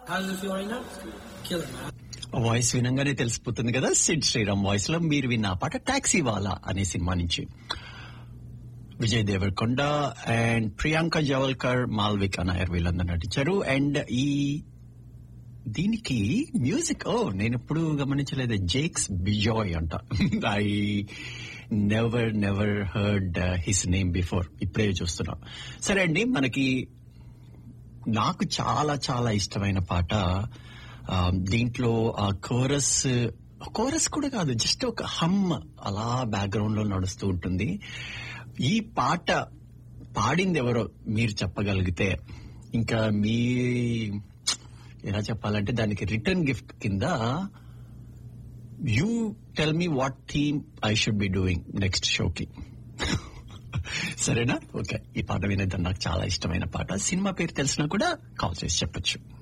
How does it feel right now? Killing, man. Voice వినంగానే తెలిసిపోతుంది కదా సిడ్ శ్రీరామ్ వాయిస్ లో మీరు విన్న ఆ పాట టాక్సీ వాలా అనే సినిమా నుంచి విజయ్ దేవరకొండ అండ్ ప్రియాంక జవల్కర్ మాల్విక్ నాయర్ వీళ్ళందరూ నటించారు అండ్ ఈ దీనికి మ్యూజిక్ ఓ నేను ఎప్పుడు గమనించలేదు జేక్స్ బిజాయ్ అంట I never never heard his name before ఇప్పుడే చూస్తున్నా సరే అండి మనకి నాకు చాలా చాలా ఇష్టమైన పాట ఆ, దీంట్లో ఆ కోరస్ కోరస్ కూడా కాదు జస్ట్ ఒక హమ్ అలా బ్యాక్గ్రౌండ్ లో నడుస్తూ ఉంటుంది ఈ పాట పాడింది ఎవరో మీరు చెప్పగలిగితే ఇంకా మీ ఎలా చెప్పాలంటే దానికి రిటర్న్ గిఫ్ట్ కింద you tell me what theme I should be doing next షోకి సరేనా ఓకే ఈ పాట వినేద్దాం నాకు చాలా ఇష్టమైన పాట సినిమా పేరు తెలిసినా కూడా కాల్ చేసి చెప్పొచ్చు